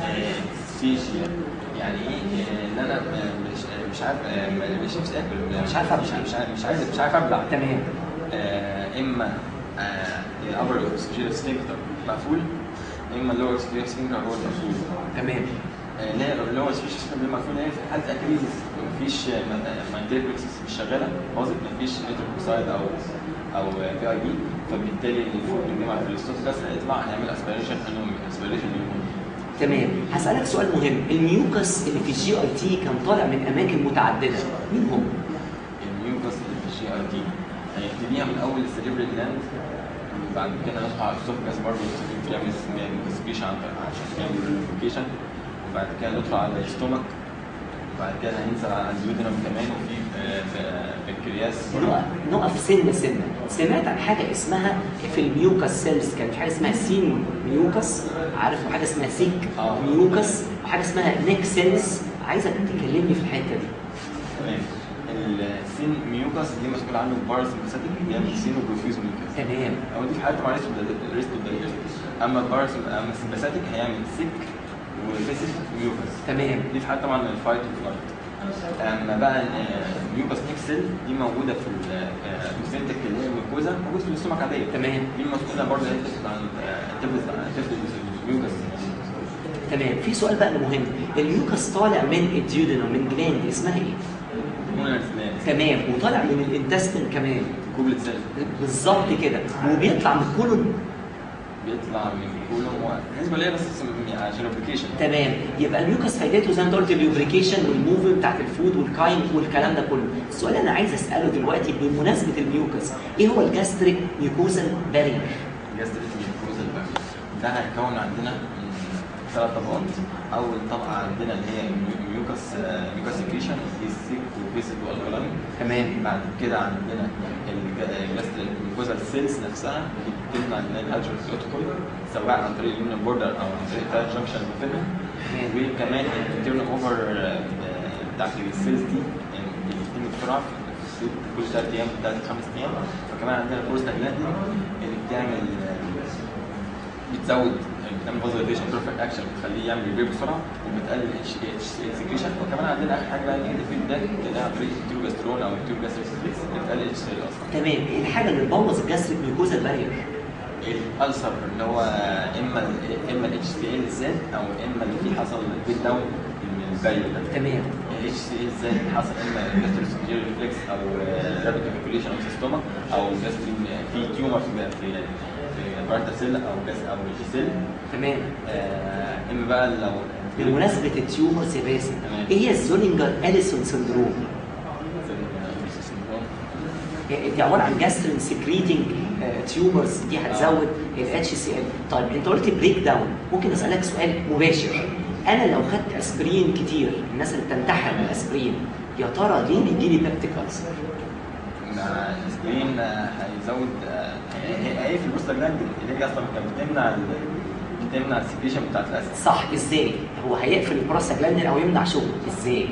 B: فيشيا يعني ايه ان انا مش مش عارف مش مش اكل
A: مش عارف أبلع.
B: مش عارف مش عارف مش عارف ابلع
A: تمام
B: آه، اما آه، الابر اوكسجين سفنكتر مقفول يا اما اللور اوكسجين سفنكتر هو المقفول
A: تمام
B: آه، لا اللور اوكسجين سفنكتر مقفول هي في حاله اكريزيس مفيش مانتيربكس مش شغاله باظت مفيش نيتروك اوكسايد او او في اي بي فبالتالي الفود بيجمع في الاستوت بس هيطلع هيعمل اسبيريشن انهم اسبيريشن
A: تمام هسألك سؤال مهم الميوكس اللي في الجي اي تي كان طالع من اماكن متعدده مين هم؟
B: الميوكس اللي في الجي اي تي هيبتديها من اول السليبري جلاند بعد كده ندخل على السوفجاس برضه بيعمل سبيشن عشان يعمل ريفيكيشن وبعد كده ندخل على الستومك وبعد كده هننزل على الديودنم كمان وفي آه، ب- بنكرياس برضه
A: نقف نقف سنه سنه سمعت عن حاجه اسمها في الميوكس سيلز كان في حاجه اسمها سين ميوكس عارف وحاجه اسمها سيك
B: آه.
A: ميوكس وحاجه اسمها نيك سيلز عايزك تكلمني في الحته دي
B: تمام السين ميوكس دي مسؤول عنه الباراسمباثيك بيعمل سين وبروفيوز ميوكس
A: تمام
B: هو دي في حالته مع ريست اما الباراسم اما السمباثيك هيعمل سيك وفيسيف ميوكس
A: تمام
B: دي في حالة طبعا الفايت والفلايت اما بقى الميوكس نيكسل دي موجوده في البلاسنتك اللي هي الميكوزا موجوده في الاستومك عاديه
A: تمام
B: دي مسؤوله برضه هي بتفرز عن آه، تفرز تفرز الميوكس
A: تمام في سؤال بقى مهم الميوكس طالع من الديودنم من جلاند اسمها ايه؟
B: مونر سنان
A: تمام وطالع من الانتستين كمان
B: كوبلت سيل
A: بالظبط كده وبيطلع من الكولون
B: بيطلع من كولوم بالنسبه ليا بس عشان ابلكيشن
A: تمام يبقى الميوكس فايدته زي ما انت قلت الليوبريكيشن والموفمنت بتاعت الفود والكاين والكلام ده كله السؤال اللي انا عايز اساله دلوقتي بمناسبه الميوكس ايه هو الجاستريك ميوكوزال بارير
B: جاستريك ميوكوزا ده هيكون عندنا من ثلاث طبقات اول طبقه عندنا اللي هي ميوكس ميوكس سكريشن دي السيك وفيسد والكلاين
A: تمام
B: بعد كده عندنا الجاستريك ميوكوزا سيلز نفسها دي بتمنع ان الهالجر بروتوكول سواء عن طريق اليومن بوردر او عن طريق التايت جنكشن اللي بينهم وكمان التيرن اوفر بتاعت السيلز دي يعني بتتم بسرعه في السوق كل ثلاث ايام ثلاث خمس ايام فكمان عندنا بروستاجلاندين اللي بتعمل بتزود بتعمل فازوليشن بيرفكت اكشن بتخليه يعمل ريبير بسرعه وبتقلل الاتش سكريشن وكمان عندنا اخر حاجه بقى النيجاتيف فيدباك اللي هي عن طريق التيروجسترون او التيروجستريك اللي بتقلل الاتش سي اصلا
A: تمام ايه الحاجه اللي تبوظ الجاستريك ميوكوزال بارير
B: الالسر اللي هو اما ال اما الاتش سي ال زاد او اما اللي فيه حصل بيت داون من الفاليو ده
A: تمام
B: الاتش سي ال زاد حصل اما جاستريك ريفلكس او رابيد كالكوليشن او سيستوما او جاستريك في تيومر في في في بارتا سيل او جاس او جي سيل
A: تمام
B: آه، اما بقى لو
A: بمناسبه التيومرز يا باسم
B: تمام.
A: ايه هي الزولينجر اليسون سندروم دي عباره عن جاسترين سكريتنج تيومرز دي هتزود الاتش سي ال طيب انت قلت بريك داون ممكن اسالك سؤال مباشر انا لو خدت اسبرين كتير الناس اللي بتنتحر من الاسبرين يا ترى ليه بيجي لي بيبتيك ألسر؟
B: مع الاسبرين آه، هيزود آه، هي هي في البروستاجلاند اللي هي اصلا كانت بتمنع ال- بتمنع السكريشن بتاعت الاسيد
A: صح ازاي؟ هو هيقفل البروستاجلاندين او يمنع شغله ازاي؟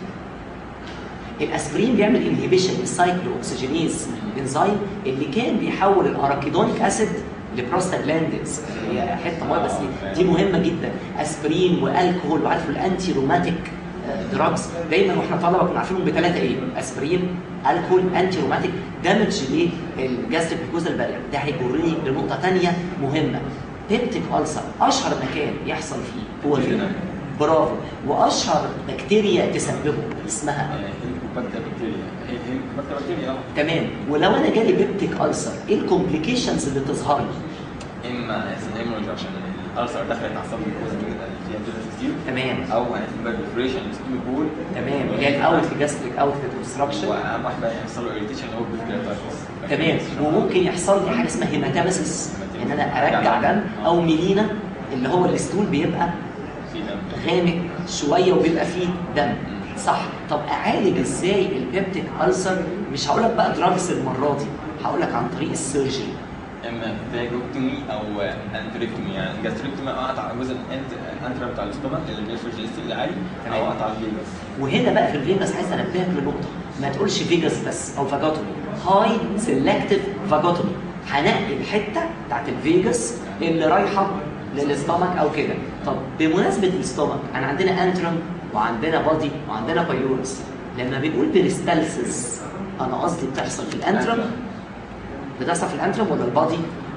A: الاسبرين بيعمل انهبيشن للسايكلو اوكسجينيز انزيم اللي كان بيحول الاراكيدونيك اسيد لبروستاجلاندينز هي حته مهمه بس دي- دي مهمه جدا اسبرين والكحول وعارف الانتي روماتيك دراجز دايما واحنا طلبه كنا عارفينهم بثلاثه ايه؟ اسبرين الكحول انتي روماتيك دامج للجاستريك ميكوزال بارير ده هيجرني لنقطه ثانيه مهمه بيبتيك ألسر اشهر مكان يحصل فيه هو فين؟ برافو واشهر بكتيريا تسببه اسمها
B: هيليكوباكتر بكتيريا هي هيليكوباكتر بكتيريا اه
A: تمام ولو انا جالي بيبتيك ألسر ايه الكومبليكيشنز اللي تظهر لي؟
B: اما هيموريج عشان الالسر دخلت على الصدر الجوز اللي فيها جزء كتير
A: تمام
B: او هتبقى بريفريشن الستومي بول
A: تمام اللي هي الاوت جاستريك اوت اوبستراكشن
B: واهم واحده هيحصل له اريتيشن اللي هو بالكرياتايتس
A: تمام وممكن يحصل لي حاجه اسمها هيماتاميسيس ان انا ارجع دم او ميلينا اللي هو الستول بيبقى
B: في دم
A: غامق شويه وبيبقى فيه دم صح طب اعالج ازاي البيبتيك ألسر مش هقول لك بقى دراجز المره دي هقول لك عن طريق السيرجري
B: اما فاجوكتومي او انتريكتومي يعني جاستريكتومي اقطع جزء الانترا بتاع الاستومك اللي بيفرج اللي عالي او
A: تمام.
B: اقطع الفيجاس
A: وهنا بقى في الفيجاس عايز انبهك لنقطه ما تقولش فيجاس بس او فاجوتومي هاي سيلكتيف فاجوتومي هنقي الحته بتاعت الفيجاس اللي رايحه للاستومك او كده طب بمناسبه الاستومك انا عندنا انترم وعندنا بادي وعندنا بايورس لما بنقول بريستالسيس انا قصدي بتحصل في الانترم بتحصل في الانترم ولا البادي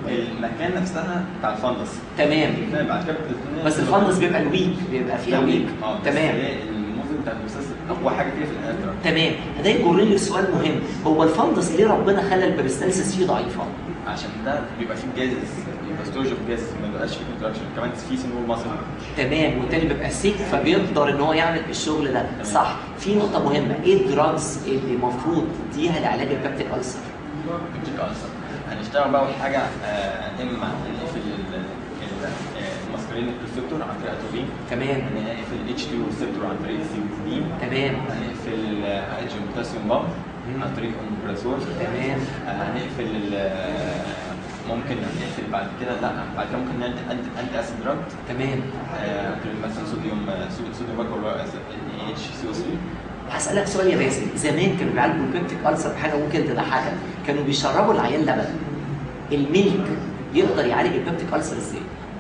B: المكان نفسها بتاع الفندس
A: تمام
B: بعد كده بتبتدي-
A: بس الفندس بيبقى الويك بيبقى فيها ويك
B: اه بس
A: تمام
B: هي الموفمنت بتاع البروسيس اقوى حاجه فيها في الانترا
A: تمام ده يجرني لسؤال مهم هو الفندس ليه ربنا خلى البريستالسيس فيه ضعيفه
B: عشان ده بيبقى فيه جازز بيبقى ستورج اوف جازز ما بيبقاش فيه كونتراكشن كمان في سنور مصر
A: تمام والتاني بيبقى سيك فبيقدر ان هو يعمل الشغل ده صح في نقطه مهمه ايه الدراجز اللي المفروض تديها لعلاج البابتيك ألسر
B: بتجيك ألسر هنشتغل بقى اول حاجه آه، اما هنقفل ال- ال- آه، الماسكرين ريسبتور عن طريق اتروبين
A: تمام
B: هنقفل الاتش 2 ريسبتور عن طريق السيبوتين
A: تمام
B: هنقفل الهيدروجين بوتاسيوم بامب عن طريق الامبراسور
A: تمام
B: هنقفل ال- ممكن نقفل بعد كده لا بعد كده ممكن نعمل انتي انتي اسيد دراج
A: تمام
B: آه، عن طريق مثلا صوديوم صوديوم صوديوم باكور ان اتش سي او 3
A: هسألك سؤال يا باسم زمان كانوا بيعالجوا البيبتيك ألسر بحاجة ممكن تضحكك كانوا بيشربوا العيان لبن الميلك يقدر يعالج البيبتيك ألسر ازاي؟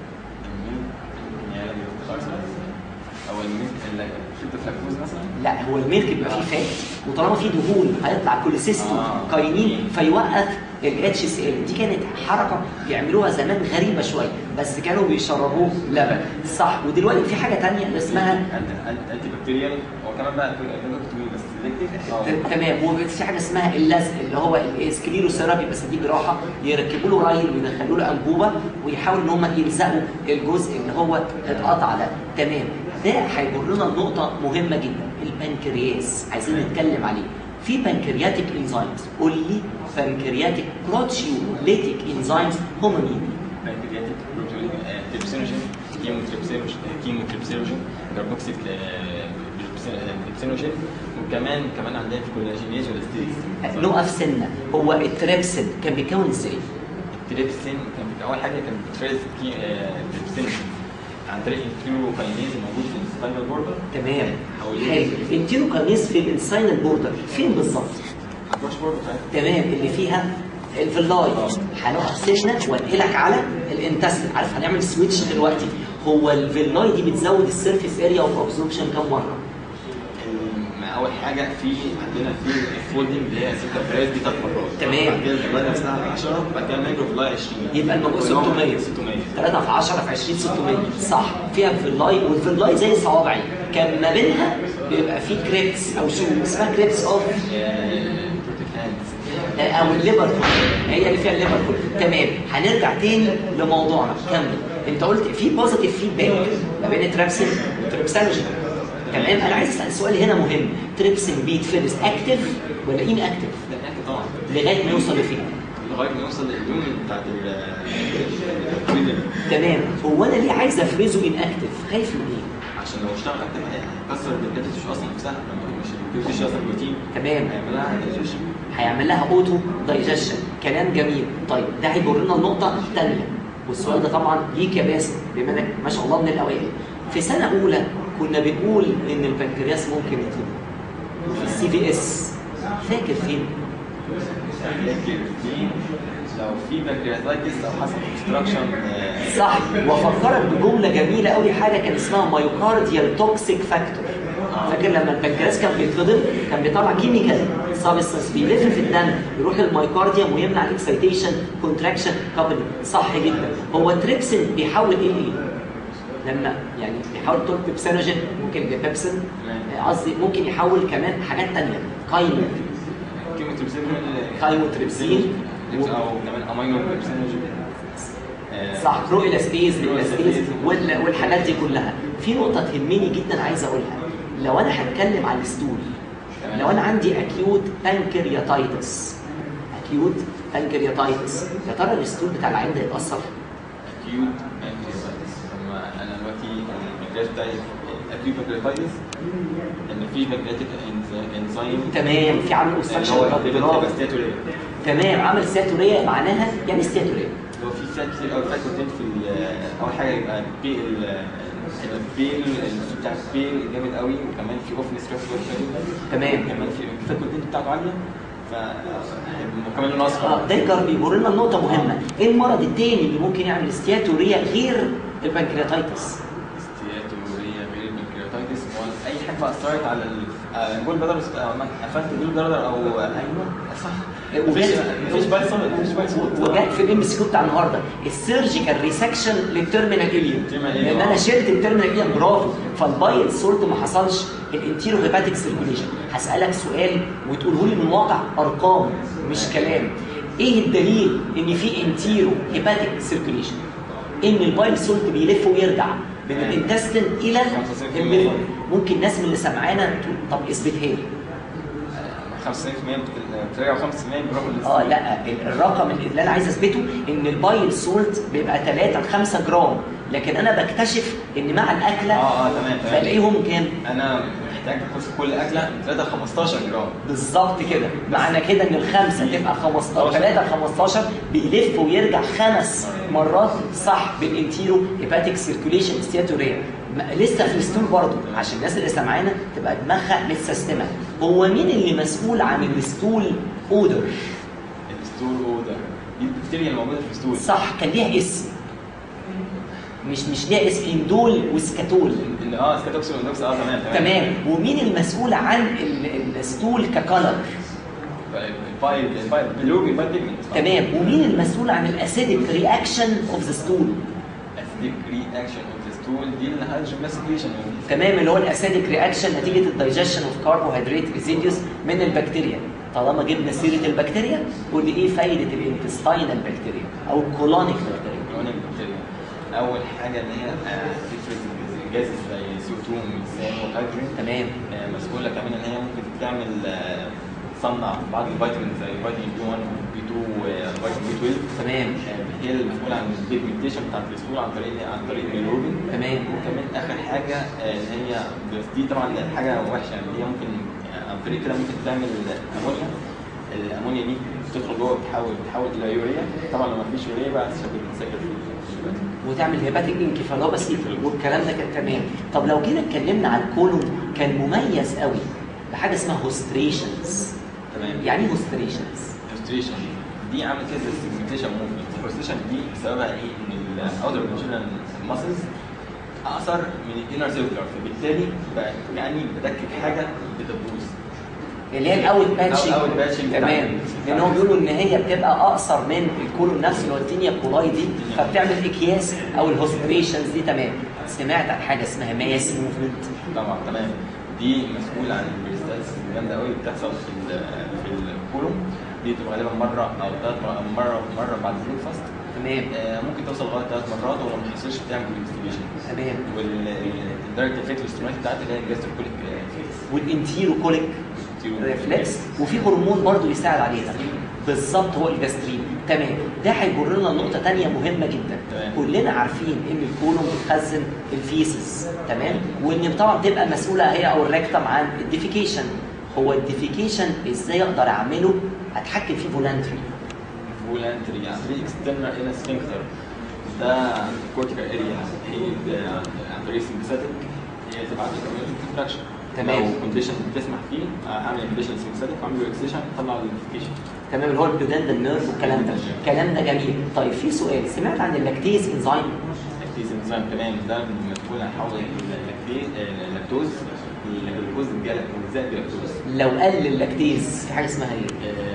B: يعني او الميلك الفلاكتوز مثلا
A: لا هو الميلك بيبقى فيه فات وطالما فيه دهون هيطلع كوليسيستو
B: آه.
A: كاينين فيوقف الاتش سي ال دي كانت حركه بيعملوها زمان غريبه شويه بس كانوا بيشربوه لبن صح ودلوقتي في حاجه تانية اسمها
B: انتي انتي بكتيريال هو كمان بقى الكتومين بس سيلكتيف
A: ت- تمام وفي حاجه اسمها اللزق اللي هو السكليروثيرابي بس دي جراحه يركبوا له رايل ويدخلوا له انبوبه ويحاولوا ان هم يلزقوا الجزء اللي هو اتقطع ده تمام ده هيجر لنا نقطه مهمه جدا البنكرياس عايزين نتكلم عليه في بنكرياتيك انزيمز قول لي بنكرياتيك بروتيوليتيك انزيمز هم مين؟
B: بنكرياتيك بروتين تريبسينوجين كيموتريبسينوجين كيموتريبسينوجين كاربوكسيل تريبسينوجين وكمان كمان عندنا في كولاجينيز والاستيز
A: نقف سنه هو التريبسين كان بيكون ازاي؟
B: التريبسين كان بت- اول حاجه كان بتفرز كي- آه، تريبسينوجين عن طريق الكيلوكاينيز الموجود في السباينال بوردر
A: تمام
B: حوالين-
A: حلو التيروكانيز في الانساينال بوردر فين بالظبط؟
B: البوش بوردر بتاعتها
A: تمام اللي فيها الفيلاي هنقف سنه وانقلك على الانتستين عارف هنعمل سويتش دلوقتي هو الفيلاي دي بتزود السيرفيس اريا اوف ابزوربشن كام مره؟
B: مع اول حاجه في عندنا في الفولدنج اللي هي 6 برايس دي ثلاث مرات
A: تمام.
B: بعد كده الفلاي نفسها 10 بعد كده المايكرو فلاي 20
A: يبقى الموضوع 600
B: 600
A: 3 في 10 في 20 600 صح فيها فيلاي والفيلاي زي صوابعي كان ما بينها بيبقى في كريبس او شو اسمها كريبس اوف او الليبر هي اللي فيها الليبر تمام هنرجع تاني لموضوعنا كمل انت قلت في بوزيتيف فيدباك ما بين الترابسين والتريبسانوجين تمام انا عايز اسال سؤال هنا مهم تريبسين بيتفرز اكتف ولا ان اكتف
B: طبعا
A: لغايه ما يوصل لفين
B: لغايه ما يوصل لليوم بتاعت ال
A: تمام هو انا ليه عايز افرزه ان اكتف خايف من ايه
B: عشان لو اشتغل اكتر هيكسر البيتش اصلا نفسها لما مش البيتش اصلا بروتين
A: تمام
B: هيعملها دايجيشن
A: هيعمل لها اوتو دايجيشن كلام جميل طيب ده هيجر لنا النقطه الثانيه والسؤال ده طبعا ليك يا باسم بما انك ما شاء الله من الاوائل في سنه اولى كنا بنقول ان البنكرياس ممكن يطير وفي السي في اس فاكر فين
B: لكن في لو في بنكرياتايتس او حصل اوبستراكشن
A: صح وافكرك بجمله جميله قوي حاجه كان اسمها مايوكارديال توكسيك فاكتور فاكر لما البنكرياس كان بيتفضل كان بيطلع كيميكال سابستنس بيلف في الدم يروح المايوكارديوم ويمنع الاكسيتيشن كونتراكشن كابل صح جدا هو التريبسين بيحول ايه لايه؟ لما يعني بيحول تول بيبسينوجين ممكن بيبسين قصدي ممكن يحول كمان حاجات ثانيه كاينو
B: كيموتريبسين
A: كايموتريبسين
B: او كمان امينو تريبسينوجين
A: صح برو الاستيز الاستيز وال- والحاجات دي كلها في نقطه تهمني جدا عايز اقولها لو انا هتكلم عن الستول
B: تمام.
A: لو انا عندي اكيوت بانكرياتايتس اكيوت بانكرياتايتس يا ترى الستول بتاع العين ده يتاثر
B: اكيوت بانكرياتايتس لما انا دلوقتي البنكرياس بتاعي اكيوت بانكرياتايتس ان في بنكرياتيك انزيم
A: تمام في عامل
B: اللي
A: اوبستراكشن
B: هو
A: برافو.
B: الستاتوريا
A: تمام عمل ساتوريه معناها يعني ستاتوريه
B: لو في فات كتير قوي فات كونتنت في ال- اول حاجه يبقى البي ال- البيل الصوت بتاع البيل جامد قوي وكمان في اوفنس
A: تمام
B: كمان في الفات كونتنت بتاعته عاليه ف وكمان لونه اصفر
A: اه ده يجر- بيجر لنا النقطه مهمه ايه المرض التاني اللي ممكن يعمل ستياتوريه غير البنكرياتايتس
B: استياتوريا غير البنكرياتايتس هو اي حاجه بقى اثرت على ال... آه، جول بلادر قفلت جول بلادر او ايوه صح
A: وجات-
B: مفيش مفيش باي صوت مفيش باي صوت
A: وجات في الام سي كيو بتاع النهارده السيرجيكال ريسكشن للترمينال اليوم
B: Terminal
A: لان
B: ileum.
A: انا شلت الترمينال اليوم برافو فالبايل سولت ما حصلش الانتيرو هيباتيك سيركوليشن هسالك سؤال وتقوله لي من واقع ارقام مش كلام ايه الدليل ان في انتيرو هيباتيك سيركوليشن ان البايل سولت بيلف ويرجع من
B: تمام.
A: الانتستين الى
B: 95%
A: الليفر ممكن ناس من اللي سمعانا تقول طب اثبتها لي
B: 95% بترجع 5% بيروح
A: اه لا ال- الرقم اللي انا عايز اثبته ان البايل سولت بيبقى 3 ل 5 جرام لكن انا بكتشف ان مع الاكله
B: اه اه تمام تمام
A: بلاقيهم كام
B: انا محتاج اخد في كل اكله من 3 ل 15 جرام
A: بالظبط كده معنى كده ان الخمسه تبقى 15 3 ل 15 بيلف ويرجع خمس مرات صح بالانتيرو هيباتيك سيركوليشن ستياتوريا لسه في الستول برضه عشان الناس اللي سامعانا تبقى دماغها متسيستمه هو مين اللي مسؤول عن الستول اودر
B: الستول اودا دي البكتيريا اللي موجوده في الستول
A: صح كان ليها اسم مش مش ليها اسم اندول وسكاتول
B: ان اه سكاتوكسين ودوكس اه تمام تمام
A: تمام ومين المسؤول عن ال- الستول ككلر
B: الفايل الفايل بلوجي الفايل بيجمنت
A: تمام ومين المسؤول عن الاسيدك رياكشن اوف ذا ستول
B: اسيدك رياكشن اوف ذا ستول دي الهيدروجين ماسكيشن
A: تمام اللي هو الاسيدك رياكشن نتيجه الدايجيشن اوف كربوهيدرات ريزيديوس من البكتيريا طالما جبنا سيره البكتيريا قول لي ايه فايده الانتستاينال بكتيريا او الكولونيك بكتيريا
B: كلون البكتيريا اول حاجه ان هي آه، تفرز جاز زي سي 2 ميثان وهيدروجين
A: تمام
B: آه، مسؤوله كمان ان هي ممكن تعمل آه، تصنع بعض الفيتامين زي فيتامين بي 1 بي 2 وفيتامين بي 12
A: تمام
B: آه، هي المسؤوله عن البيجمنتيشن بتاعت الاسطول عن طريق عن طريق البيلروبين
A: تمام
B: وكمان اخر حاجه آه، ان هي بس دي طبعا حاجه وحشه يعني هي ممكن يعني عن طريق كده ممكن تعمل امونيا الامونيا دي بتدخل جوه بتحول بتحول الى يوريا طبعا لو ما فيش يوريا بقى تسبب مشاكل في الشبكه
A: وتعمل هيباتيك انكفالوباسي والكلام ده كان تمام طب لو جينا اتكلمنا عن الكولون كان مميز قوي بحاجه اسمها هوستريشنز
B: تمام
A: يعني ايه هوستريشنز
B: الفرستريشن دي عامل كده زي السيجمنتيشن موفمنت الفرستريشن دي سببها ايه؟ ان الاوتر فيجنال ماسلز اقصر من الانر سيركلر فبالتالي بقى يعني بدكك حاجه بتبوظ
A: اللي هي الاوت باتشنج
B: أو- outpatching بتاع-
A: تمام لان هم بيقولوا ان هي بتبقى اقصر من الكولون نفسه اللي هو التينيا كولاي دي فبتعمل اكياس او الهوستريشنز دي تمام سمعت عن حاجه اسمها ماس موفمنت
B: طبعا تمام دي مسؤول عن البريستالز الجامده قوي بتحصل في ال في الكولوم دي بتبقى غالبا مره او ثلاث مره مره بعد البريك فاست
A: تمام
B: آه، ممكن توصل لغايه ثلاث مرات ولو ما حصلش بتعمل انفستيجيشن
A: تمام
B: والدايركت افكت الاسترومات بتاعتها اللي هي الجاستروكوليك
A: والانتيرو كوليك ريفلكس وفي هرمون برضه يساعد عليها بالظبط هو الجاسترين تمام ده هيجرنا لنقطه ثانيه مهمه جدا
B: تمام.
A: كلنا عارفين ان الكولون بتخزن الفيسز تمام وان طبعا بتبقى مسؤوله هي او الريكتم عن الديفيكيشن هو الديفيكيشن ازاي اقدر اعمله اتحكم فيه فولانتري
B: فولانتري عن طريق اكسترنال الى سفنكتر ده عند الكورتيكال اريا هي ده عن طريق السمباثيك هي تبعت لك كوميونيتي كونتراكشن
A: تمام.
B: لو كونديشن بتسمح فيه اعمل كونديشن سمباثيك واعمل له اكسيشن اطلع النوتيفيكيشن
A: تمام اللي هو البلودندل نيرف والكلام ده الكلام ده جميل طيب في سؤال سمعت عن اللاكتيز انزيم
B: لاكتيز انزيم تمام ده مسؤول عن حول اللاكتيز اللاكتوز الجلوكوز الجزاء الجلاكتوز
A: لو قل اللاكتيز في حاجه اسمها ايه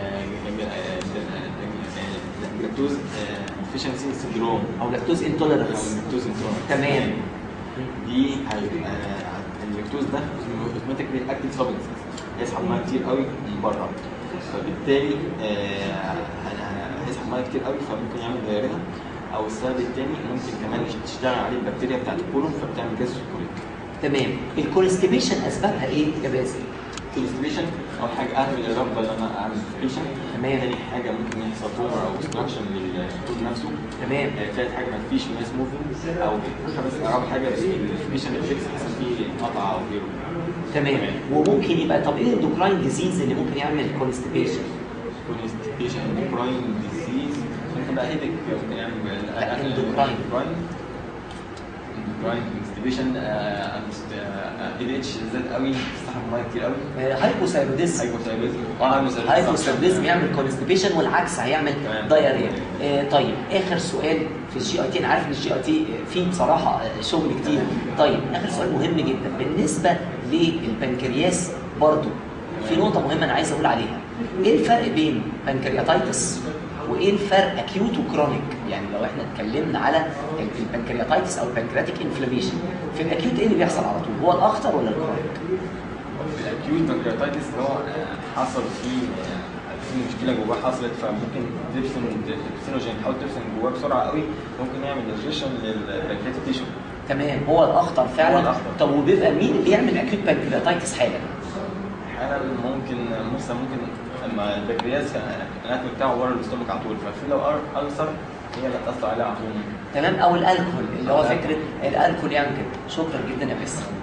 B: اللاكتوز افشنسي سندروم
A: او لاكتوز
B: او
A: انتوليرنس
B: اللاكتوز سندروم
A: تمام
B: دي هيبقى اللاكتوز ده اوتوماتيكلي اكتيف سبستنس هيسحب ميه كتير قوي من بره فبالتالي آه، ه- هيسحب ميه كتير قوي فممكن يعمل دايريه او السبب الثاني ممكن كمان تشتغل عليه البكتيريا بتاعت الكولون فبتعمل جاز كوليك
A: تمام الكونستيبيشن اسبابها ايه يا باسل
B: كونستيبيشن اول حاجه اهمل الرغبه ان انا اعمل كونستيبيشن
A: تمام.
B: تاني حاجه ممكن يحصل تومر او ديستراكشن للكود نفسه
A: تمام
B: آه، تالت حاجه ما فيش ماس موفمنت او خامس رابع حاجه الانفليشن ريفلكس حسب فيه قطع او غيره
A: تمام وممكن يبقى طب ايه الاندوكراين ديزيز اللي ممكن يعمل كونستيبيشن
B: كونستيبيشن براين ديزيز ممكن بقى هيدك ممكن يعمل
A: لا، endocrine.
B: براين كونستيبيشن اي اتش زاد قوي استحمل ميه كتير قوي
A: هايبوثايروديزم
B: هايبوثايرويدزم اه هايبوثايرويدزم
A: هايبوثايروديزم يعمل كونستيبيشن والعكس هيعمل
B: تمام.
A: دايريا آه طيب اخر سؤال في الجي اي تي انا عارف ان الجي اي تي فيه بصراحه آه، شغل كتير طيب اخر سؤال مهم جدا بالنسبه للبنكرياس برضه في نقطه مهمه انا عايز اقول عليها ايه الفرق بين بنكرياتايتس وايه الفرق اكيوت وكرونيك يعني لو احنا اتكلمنا على البنكرياتايتس او البنكرياتيك انفلاميشن في الاكيوت ايه اللي بيحصل على طول هو الاخطر ولا الكرونيك
B: في الاكيوت بنكرياتايتس اللي هو آه، حصل فيه آه، في مشكله جواه حصلت فممكن ترسم السينوجين تحاول ترسم جواه بسرعه قوي ممكن يعمل ديجيشن للبنكرياتيك تيشو
A: تمام هو الاخطر فعلا
B: هو الأخطر.
A: طب وبيبقى مين اللي يعمل اكيوت بنكرياتايتس حالا
B: احيانا ممكن مثلا ممكن اما البنكرياس الاناتومي بتاعه ورا الاستومك على طول ففي لو أر- ألسر هي اللي هتأثر عليها على طول
A: تمام او الالكول اللي هو
B: الألكول.
A: فكره الالكول يعمل كده شكرا جدا يا باسم